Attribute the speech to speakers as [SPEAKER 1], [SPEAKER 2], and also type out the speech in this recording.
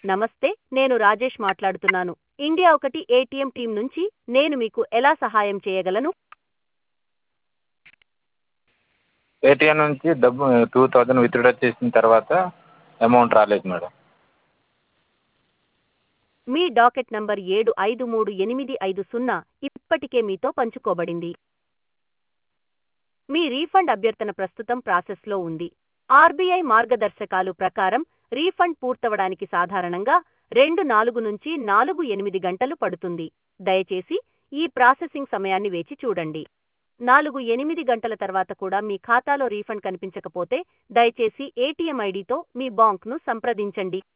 [SPEAKER 1] నమస్తే నేను రాజేష్ మాట్లాడుతున్నాను ఇండియా ఒకటి ఏటీఎం టీం నుంచి నేను మీకు ఎలా సహాయం చేయగలను
[SPEAKER 2] ఏటీఎం నుంచి డబ్బు టూ థౌజండ్ విత్డ్రా చేసిన తర్వాత అమౌంట్ రాలేదు మేడం
[SPEAKER 1] మీ డాకెట్ నంబర్ ఏడు ఐదు మూడు ఎనిమిది ఐదు సున్నా ఇప్పటికే మీతో పంచుకోబడింది మీ రీఫండ్ అభ్యర్థన ప్రస్తుతం ప్రాసెస్లో ఉంది ఆర్బీఐ మార్గదర్శకాలు ప్రకారం రీఫండ్ పూర్తవడానికి సాధారణంగా రెండు నాలుగు నుంచి నాలుగు ఎనిమిది గంటలు పడుతుంది దయచేసి ఈ ప్రాసెసింగ్ సమయాన్ని వేచి చూడండి నాలుగు ఎనిమిది గంటల తర్వాత కూడా మీ ఖాతాలో రీఫండ్ కనిపించకపోతే దయచేసి ఏటీఎం ఐడితో మీ బాంక్ను సంప్రదించండి